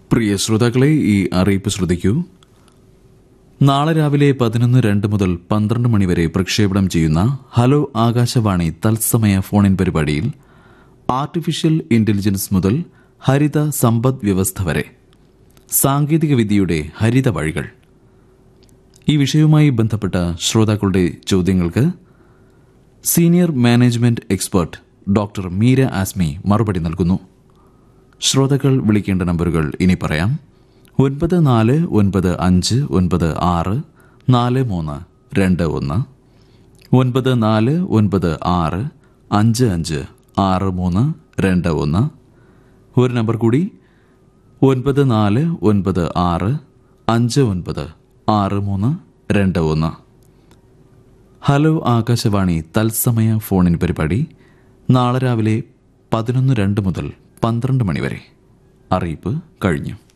പ്രിയ ശ്രോതാക്കളെ ഈ അറിയിപ്പ് ശ്രദ്ധിക്കൂ നാളെ രാവിലെ പതിനൊന്ന് രണ്ട് മുതൽ പന്ത്രണ്ട് മണിവരെ പ്രക്ഷേപണം ചെയ്യുന്ന ഹലോ ആകാശവാണി തത്സമയ ഫോണിൻ പരിപാടിയിൽ ആർട്ടിഫിഷ്യൽ ഇന്റലിജൻസ് മുതൽ ഹരിത സമ്പദ് വ്യവസ്ഥ വരെ സാങ്കേതിക വിദ്യയുടെ ഹരിത വഴികൾ ഈ വിഷയവുമായി ബന്ധപ്പെട്ട ശ്രോതാക്കളുടെ ചോദ്യങ്ങൾക്ക് senior management expert doctor Meera Asmi മറുപടി നൽകുന്നു ശ്രോതാക്കൾ വിളിക്കേണ്ട നമ്പറുകൾ ഇനി പറയാം ഒൻപത് നാല് ഒൻപത് അഞ്ച് ഒൻപത് ആറ് നാല് മൂന്ന് രണ്ട് ഒന്ന് ഒൻപത് നാല് ഒൻപത് ആറ് അഞ്ച് അഞ്ച് ആറ് മൂന്ന് രണ്ട് ഒന്ന് ഒരു നമ്പർ കൂടി ഒൻപത് നാല് ഒൻപത് ആറ് അഞ്ച് ഒൻപത് ആറ് മൂന്ന് രണ്ട് ഒന്ന് ഹലോ ആകാശവാണി തത്സമയ ഫോണിൻ പരിപാടി നാളെ രാവിലെ പതിനൊന്ന് രണ്ട് മുതൽ പന്ത്രണ്ട് മണിവരെ അറിയിപ്പ് കഴിഞ്ഞു